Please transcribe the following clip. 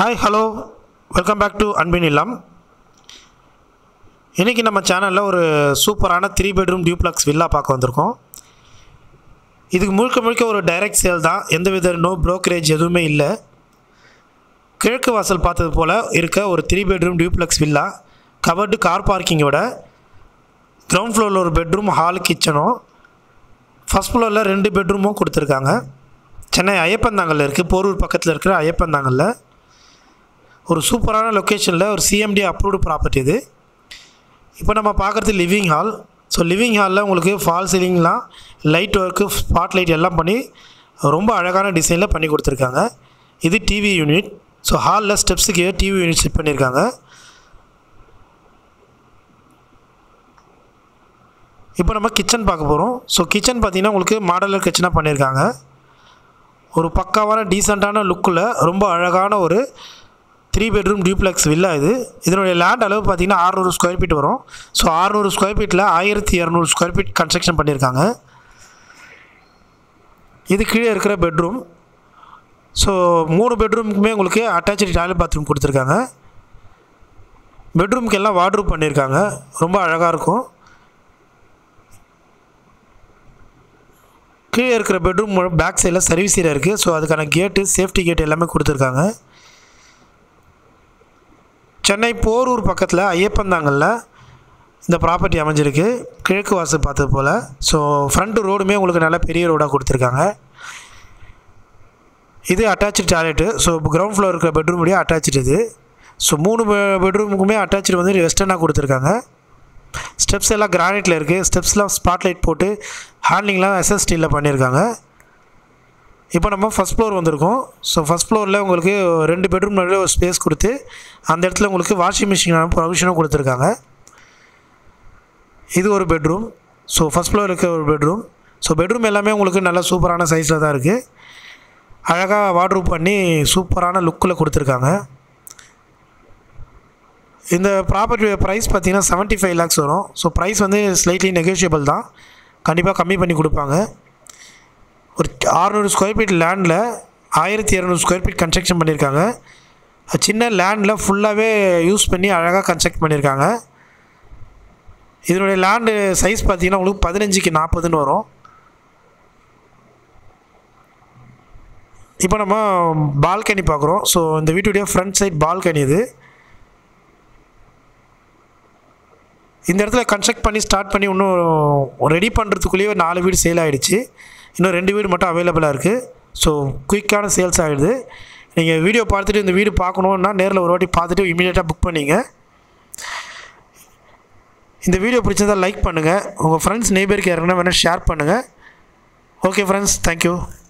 hi hello welcome back to அன்பின் இல்லம் இன்றைக்கி நம்ம சேனலில் ஒரு சூப்பரான த்ரீ பெட்ரூம் டியூப்ளக்ஸ் வில்லா பார்க்க வந்திருக்கோம் இதுக்கு முழுக்க முழுக்க ஒரு டைரக்ட் சேல் தான் எந்தவித நோ ப்ரோக்கரேஜ் எதுவுமே இல்லை கிழக்கு வாசல் பார்த்தது போல் இருக்க ஒரு three bedroom duplex villa covered car பார்க்கிங்கோட கிரவுண்ட் ஃப்ளோரில் ஒரு பெட்ரூம் ஹால் கிச்சனும் ஃபஸ்ட் ஃப்ளோரில் ரெண்டு பெட்ரூமும் கொடுத்துருக்காங்க சென்னை ஐயப்பந்தாங்கல்ல இருக்குது போரூர் பக்கத்தில் இருக்கிற ஐயப்பந்தாங்கல்ல ஒரு சூப்பரான லொக்கேஷனில் ஒரு சிஎம்டி அப்ரூவ்டு ப்ராப்பர்ட்டி இது இப்போ நம்ம பார்க்குறது லிவிங் ஹால் ஸோ லிவிங் ஹாலில் உங்களுக்கு ஃபால் சீலிங்லாம் லைட் ஒர்க்கு ஸ்பாட் லைட் எல்லாம் பண்ணி ரொம்ப அழகான டிசைனில் பண்ணி கொடுத்துருக்காங்க இது டிவி யூனிட் ஸோ ஹாலில் ஸ்டெப்ஸுக்கு டிவி யூனிட் செட் பண்ணியிருக்காங்க இப்போ நம்ம கிச்சன் பார்க்க போகிறோம் ஸோ கிச்சன் பார்த்தீங்கன்னா உங்களுக்கு மாடலர் கிச்சனாக பண்ணியிருக்காங்க ஒரு பக்காவான டீசெண்டான லுக்கில் ரொம்ப அழகான ஒரு த்ரீ பெட்ரூம் டியூப்ளெக்ஸ் வில்லா இது இதனுடைய லேண்ட் அளவு பார்த்தீங்கன்னா ஆறுநூறு ஸ்கொயர் ஃபீட் வரும் ஸோ ஆறுநூறு ஸ்கொயர் ஃபீட்டில் ஆயிரத்தி இரநூறு ஸ்கொயர் ஃபீட் கன்ஸ்ட்ரக்ஷன் பண்ணியிருக்காங்க இது கீழே இருக்கிற பெட்ரூம் ஸோ மூணு பெட்ரூமுக்குமே உங்களுக்கு அட்டாச்சு டாய்லெட் பாத்ரூம் கொடுத்துருக்காங்க பெட்ரூம்க்கு எல்லாம் வார்ட்ரூப் பண்ணியிருக்காங்க ரொம்ப அழகாக இருக்கும் கீழே இருக்கிற பெட்ரூம் பேக் சைடில் சர்வீஸ் ஏரியா இருக்குது ஸோ அதுக்கான கேட்டு சேஃப்டி கேட் எல்லாமே கொடுத்துருக்காங்க சென்னை போரூர் பக்கத்தில் ஐயப்பந்தாங்கல்ல இந்த ப்ராப்பர்ட்டி அமைஞ்சிருக்கு கிழக்கு வாசல் பார்த்தது போல் ஸோ ஃப்ரண்ட் ரோடுமே உங்களுக்கு நல்ல பெரிய ரோடாக கொடுத்துருக்காங்க இது attach toilet so ground floor இருக்கிற பெட்ரூம் உடைய அட்டாச்சு இது ஸோ மூணு பெட்ரூமுக்குமே அட்டாச்சு வந்து வெஸ்டர்னாக கொடுத்துருக்காங்க ஸ்டெப்ஸ் எல்லாம் கிரானைட்டில் இருக்குது ஸ்டெப்ஸ்லாம் ஸ்பாட்லைட் போட்டு ஹேண்ட்லிங்லாம் எஸ்எஸ் ஸ்டீலில் பண்ணியிருக்காங்க இப்போ நம்ம ஃபஸ்ட் ஃப்ளோர் வந்திருக்கோம் ஸோ ஃபஸ்ட் ஃப்ளோரில் உங்களுக்கு ரெண்டு பெட்ரூம் நடுவில் ஒரு ஸ்பேஸ் கொடுத்து அந்த இடத்துல உங்களுக்கு வாஷிங் மிஷின் ப்ரொவிஷனும் கொடுத்துருக்காங்க இது ஒரு பெட்ரூம் ஸோ ஃபஸ்ட் ஃப்ளோர் இருக்க ஒரு பெட்ரூம் ஸோ பெட்ரூம் எல்லாமே உங்களுக்கு நல்ல சூப்பரான சைஸில் தான் இருக்குது அழகாக வாட்ரூப் பண்ணி சூப்பரான லுக்கில் கொடுத்துருக்காங்க இந்த ப்ராப்பர்ட்டியோட ப்ரைஸ் பார்த்தீங்கன்னா செவன்ட்டி ஃபைவ் லேக்ஸ் வரும் ஸோ ப்ரைஸ் வந்து ஸ்லைட்லி நெகோஷியபிள் தான் கண்டிப்பாக கம்மி பண்ணி கொடுப்பாங்க ஒரு ஆறுநூறு ஸ்கொயர் ஃபீட் லேண்டில் ஆயிரத்தி இரநூறு ஸ்கொயர் ஃபீட் கன்ஸ்ட்ரக்ஷன் பண்ணியிருக்காங்க சின்ன லேண்டில் ஃபுல்லாகவே யூஸ் பண்ணி அழகாக கன்ஸ்ட்ரக்ட் பண்ணியிருக்காங்க இதனுடைய லேண்டு சைஸ் பார்த்தீங்கன்னா உங்களுக்கு பதினஞ்சுக்கு நாற்பதுன்னு வரும் இப்போ நம்ம பால்கனி பார்க்குறோம் ஸோ இந்த வீட்டுடைய ஃப்ரண்ட் சைட் பால்கனி இது இந்த இடத்துல கன்ஸ்ட்ரக்ட் பண்ணி ஸ்டார்ட் பண்ணி இன்னும் ரெடி பண்ணுறதுக்குள்ளேயே நாலு வீடு சேல் ஆகிடுச்சு இன்னும் ரெண்டு வீடு மட்டும் அவைலபிளாக இருக்குது ஸோ குயிக்கான சேல்ஸ் ஆகிடுது நீங்கள் வீடியோ பார்த்துட்டு இந்த வீடு பார்க்கணுன்னா நேரில் ஒரு வாட்டி பார்த்துட்டு இமீடியட்டாக புக் பண்ணிங்க இந்த வீடியோ பிடிச்சதா லைக் பண்ணுங்கள் உங்கள் ஃப்ரெண்ட்ஸ் நெய்பருக்கு யாருன்னா வேணால் ஷேர் பண்ணுங்கள் ஓகே ஃப்ரெண்ட்ஸ் தேங்க்யூ